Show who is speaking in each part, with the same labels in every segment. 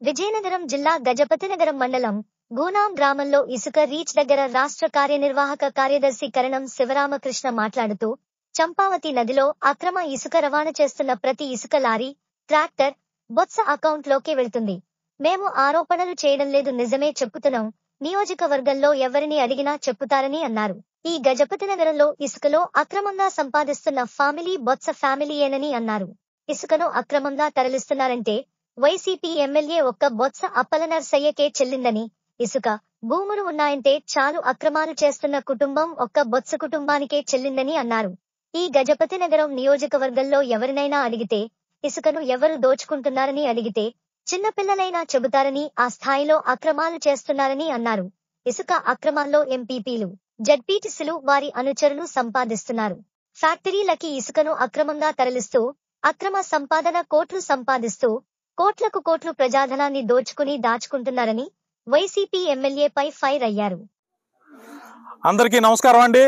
Speaker 1: విజయనగరం జిల్లా గజపతినగరం మండలం గూనాం గ్రామంలో ఇసుక రీచ్ దగ్గర రాష్ట్ర కార్యనిర్వాహక కార్యదర్శి కరణం శివరామకృష్ణ మాట్లాడుతూ చంపావతి నదిలో అక్రమ ఇసుక రవాణా చేస్తున్న ప్రతి ఇసుక లారీ ట్రాక్టర్ బొత్స అకౌంట్ లోకి వెళ్తుంది మేము ఆరోపణలు చేయడం లేదు నిజమే చెప్పుతున్నాం నియోజకవర్గంలో ఎవరిని అడిగినా చెప్పుతారని అన్నారు ఈ గజపతి నగరంలో ఇసుకలో అక్రమంగా సంపాదిస్తున్న ఫ్యామిలీ బొత్స ఫ్యామిలీయేనని అన్నారు ఇసుకను అక్రమంగా తరలిస్తున్నారంటే వైసీపీ ఎమ్మెల్యే ఒక్క బొత్స అప్పలనర్సయ్యకే చెల్లిందని ఇసుక భూములు ఉన్నాయంటే చాలు అక్రమాలు చేస్తున్న కుటుంబం ఒక్క బొత్స కుటుంబానికే చెల్లిందని అన్నారు ఈ గజపతి నగరం నియోజకవర్గంలో ఎవరినైనా అడిగితే ఇసుకను ఎవరు దోచుకుంటున్నారని అడిగితే చిన్నపిల్లలైనా చెబుతారని ఆ స్థాయిలో అక్రమాలు చేస్తున్నారని అన్నారు ఇసుక అక్రమాల్లో ఎంపీపీలు జడ్పీటీసీలు వారి అనుచరులు సంపాదిస్తున్నారు ఫ్యాక్టరీలకి ఇసుకను అక్రమంగా తరలిస్తూ అక్రమ సంపాదన కోట్లు సంపాదిస్తూ కోట్లకు కోట్లు ప్రజాధనాన్ని దోచుకుని దాచుకుంటున్నారని వైసీపీ ఎమ్మెల్యేపై ఫైర్ అయ్యారు
Speaker 2: అందరికీ నమస్కారం అండి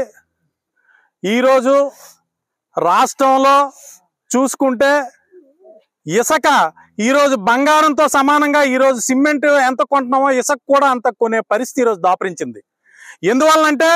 Speaker 2: ఈరోజు రాష్ట్రంలో చూసుకుంటే ఇసుక ఈరోజు బంగారంతో సమానంగా ఈరోజు సిమెంట్ ఎంత కొంటున్నామో ఇసుక కూడా అంత కొనే పరిస్థితి ఈరోజు దాపరించింది ఎందువల్లంటే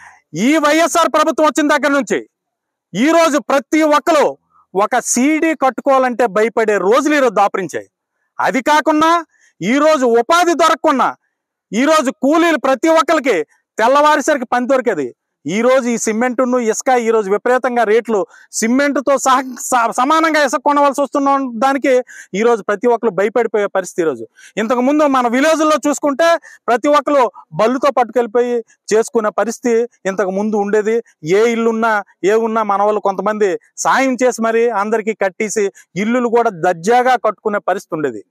Speaker 2: ఈ వైఎస్ఆర్ ప్రభుత్వం వచ్చిన దగ్గర నుంచి ఈరోజు ప్రతి ఒక్కరు ఒక సీడీ కట్టుకోవాలంటే భయపడే రోజులు ఈరోజు దాపరించాయి అది కాకుండా ఈరోజు ఉపాధి దొరకకుండా ఈరోజు కూలీలు ప్రతి ఒక్కరికి తెల్లవారిసరికి పని దొరికేది ఈ రోజు ఈ సిమెంటును ఇసుక ఈ రోజు విపరీతంగా రేట్లు సిమెంటుతో సహ స- సమానంగా ఇసుక కొనవలసి వస్తున్న దానికి ఈ రోజు ప్రతి ఒక్కరు భయపడిపోయే పరిస్థితి ఈ రోజు ఇంతకు ముందు మన విలేజ్లో చూసుకుంటే ప్రతి ఒక్కరు బల్లుతో పట్టుకెళ్ళిపోయి చేసుకునే పరిస్థితి ఇంతకు ముందు ఉండేది ఏ ఇల్లున్నా ఏ ఉన్నా మన వాళ్ళు కొంతమంది సాయం చేసి మరి అందరికీ కట్టేసి ఇల్లులు కూడా దర్జాగా కట్టుకునే పరిస్థితి ఉండేది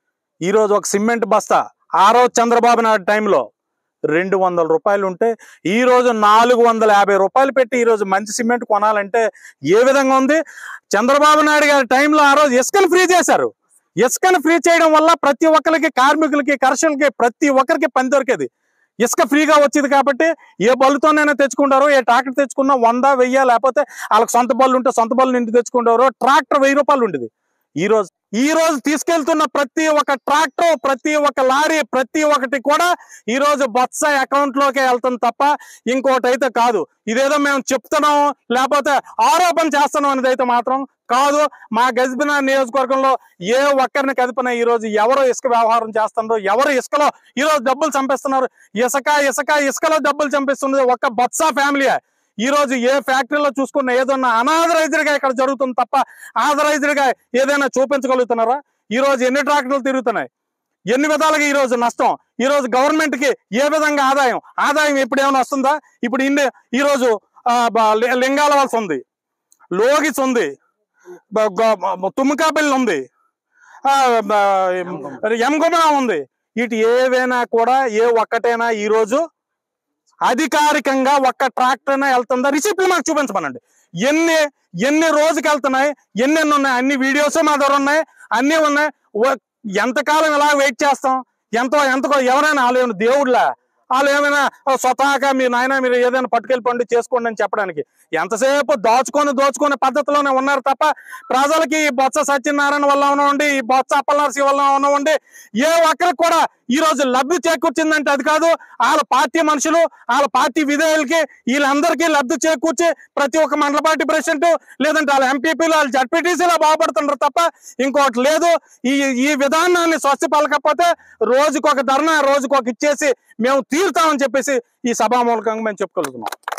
Speaker 2: ఈ రోజు ఒక సిమెంట్ బస్తా ఆ రోజు చంద్రబాబు నాయుడు టైంలో రెండు వందల రూపాయలు ఉంటే ఈ రోజు నాలుగు వందల యాభై రూపాయలు పెట్టి ఈ రోజు మంచి సిమెంట్ కొనాలంటే ఏ విధంగా ఉంది చంద్రబాబు నాయుడు గారి టైంలో ఆ రోజు ఇసుకను ఫ్రీ చేశారు ఇసుకను ఫ్రీ చేయడం వల్ల ప్రతి ఒక్కరికి కార్మికులకి కర్షకులకి ప్రతి ఒక్కరికి పని దొరికేది ఇసుక ఫ్రీగా వచ్చేది కాబట్టి ఏ బళ్ళుతోనైనా తెచ్చుకుంటారో ఏ ట్రాక్టర్ తెచ్చుకున్నా వంద వెయ్యి లేకపోతే వాళ్ళకి సొంత బళ్ళు ఉంటే సొంత బళ్ళు ఇంటి తెచ్చుకుంటారో ట్రాక్టర్ వెయ్యి రూపాయలు ఉండేది ఈ రోజు ఈ రోజు తీసుకెళ్తున్న ప్రతి ఒక్క ట్రాక్టర్ ప్రతి ఒక్క లారీ ప్రతి ఒక్కటి కూడా ఈ రోజు బొత్స అకౌంట్ లోకే వెళ్తుంది తప్ప ఇంకోటి అయితే కాదు ఇదేదో మేము చెప్తున్నాం లేకపోతే ఆరోపణ చేస్తున్నాం అనేది అయితే మాత్రం కాదు మా గజ్బినా నియోజకవర్గంలో ఏ ఒక్కరిని కదిపినా ఈ రోజు ఎవరు ఇసుక వ్యవహారం చేస్తున్నారు ఎవరు ఇసుకలో ఈ రోజు డబ్బులు చంపేస్తున్నారు ఇసుక ఇసుక ఇసుకలో డబ్బులు చంపిస్తున్నది ఒక్క బొత్స ఫ్యామిలీ ఈ రోజు ఏ ఫ్యాక్టరీలో చూసుకున్న ఏదన్నా అనాథరైజ్డ్ గా ఇక్కడ జరుగుతుంది తప్ప ఆథరైజ్డ్ గా ఏదైనా చూపించగలుగుతున్నారా ఈ రోజు ఎన్ని ట్రాక్టర్లు తిరుగుతున్నాయి ఎన్ని విధాలుగా ఈ రోజు నష్టం ఈ రోజు గవర్నమెంట్ కి ఏ విధంగా ఆదాయం ఆదాయం ఇప్పుడు ఏమైనా వస్తుందా ఇప్పుడు ఇన్ని ఈ రోజు ఆ, బ- లి- లింగాల వలస ఉంది లోగిస్ ఉంది బ- గ- తుమ్మకాపల్లి ఉంది ఆ, బ- ఎమ్గుమన ఉంది ఇటు ఏవైనా కూడా ఏ ఒక్కటైనా ఈ రోజు అధికారికంగా ఒక్క ట్రాక్టర్ వెళ్తుందా రిసిప్ట్లు మాకు చూపించమనండి ఎన్ని ఎన్ని రోజుకి వెళ్తున్నాయి ఎన్ని ఎన్ని ఉన్నాయి అన్ని వీడియోస్ మా దగ్గర ఉన్నాయి అన్ని ఉన్నాయి వ- ఎంతకాలం ఇలా వెయిట్ చేస్తాం ఎంతో ఎంత ఎవరైనా వాళ్ళు ఏమైనా దేవుళ్ళ వాళ్ళు ఏమైనా "ఓ, స్వతహాగా మీ నాయన మీరు ఏదైనా పట్టుకెళ్ళిపోండి చేసుకోండి అని చెప్పడానికి ఎంతసేపు దోచుకొని దోచుకునే పద్ధతిలోనే ఉన్నారు తప్ప ప్రజలకి ఈ బొత్స సత్యనారాయణ వల్ల ఉన్నవండి ఈ బొత్స అప్పలనరసి వల్ల ఉన్నవండి ఏ ఒక్కరికి కూడా ఈ రోజు లబ్ధి చేకూర్చిందంటే అది కాదు వాళ్ళ పార్టీ మనుషులు వాళ్ళ పార్టీ విధేయులకి వీళ్ళందరికీ లబ్ధి చేకూర్చి ప్రతి ఒక్క మండల పార్టీ ప్రెసిడెంట్ లేదంటే వాళ్ళ ఎంపీపీలు వాళ్ళ జడ్పీటీసీలో బాగుపడుతున్నారు తప్ప ఇంకోటి లేదు ఈ ఈ విధానాన్ని స్వస్తి పలకపోతే రోజుకొక ధర్నా రోజుకొక ఇచ్చేసి మేము తీరుతామని చెప్పేసి ఈ సభామూలకంగా మేము చెప్పుకోగలుగుతున్నాం